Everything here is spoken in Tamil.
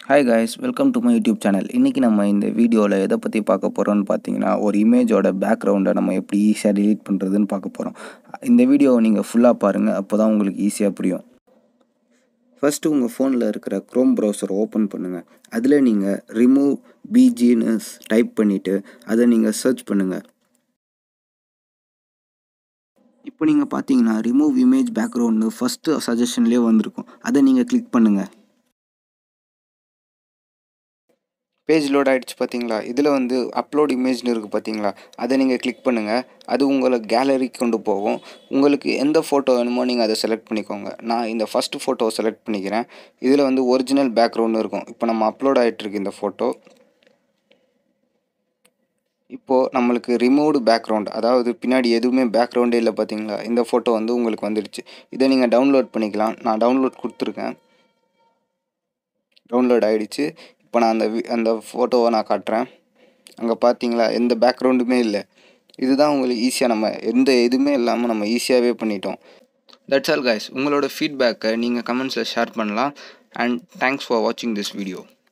hi guys welcome to my YouTube channel இன்றைக்கி நம்ம இந்த வீடியோவில் எதை பற்றி பார்க்க போகிறோம்னு பார்த்தீங்கன்னா ஒரு இமேஜோட பேக்ரவுண்டை நம்ம எப்படி ஈஸியாக delete பண்ணுறதுன்னு பார்க்க போகிறோம் இந்த வீடியோவை நீங்கள் ஃபுல்லாக பாருங்கள் அப்போ தான் உங்களுக்கு ஈஸியாக புரியும் ஃபஸ்ட்டு உங்கள் ஃபோனில் இருக்கிற க்ரோம் ப்ரௌசர் ஓப்பன் பண்ணுங்கள் அதில் நீங்கள் ரிமூவ் பிஜின்னு டைப் பண்ணிவிட்டு அதை நீங்கள் சர்ச் பண்ணுங்கள் இப்போ நீங்கள் பார்த்தீங்கன்னா ரிமூவ் இமேஜ் பேக்ரவுண்டு ஃபஸ்ட்டு சஜஷன்லேயே வந்திருக்கும் அதை நீங்கள் கிளிக் பண்ணுங்கள் பேஜ் லோட் ஆகிடுச்சு பார்த்தீங்களா இதில் வந்து அப்லோட் இமேஜ்னு இருக்குது பார்த்தீங்களா அதை நீங்கள் கிளிக் பண்ணுங்கள் அது உங்களை கேலரிக்கு கொண்டு போகும் உங்களுக்கு எந்த ஃபோட்டோ வேணுமோ நீங்கள் அதை செலக்ட் பண்ணிக்கோங்க நான் இந்த ஃபஸ்ட்டு ஃபோட்டோவை செலக்ட் பண்ணிக்கிறேன் இதில் வந்து ஒரிஜினல் பேக்ரவுண்டு இருக்கும் இப்போ நம்ம அப்லோட் ஆகிட்டுருக்கு இந்த ஃபோட்டோ இப்போது நம்மளுக்கு ரிமூவ்டு பேக்ரவுண்ட் அதாவது பின்னாடி எதுவுமே பேக்ரவுண்டே இல்லை பார்த்தீங்களா இந்த ஃபோட்டோ வந்து உங்களுக்கு வந்துடுச்சு இதை நீங்கள் டவுன்லோட் பண்ணிக்கலாம் நான் டவுன்லோட் கொடுத்துருக்கேன் டவுன்லோட் ஆகிடுச்சு இப்போ நான் அந்த வி- அந்த ஃபோட்டோவை நான் காட்டுறேன் அங்கே பார்த்தீங்களா எந்த பேக்ரவுண்டுமே இல்லை இதுதான் உங்களுக்கு ஈஸியாக நம்ம எந்த எதுவுமே இல்லாமல் நம்ம ஈஸியாகவே பண்ணிட்டோம் தட்ஸ் ஆல் guys உங்களோட ஃபீட்பேக்கை நீங்கள் கமெண்ட்ஸில் ஷேர் பண்ணலாம் அண்ட் தேங்க்ஸ் ஃபார் வாட்சிங் திஸ் வீடியோ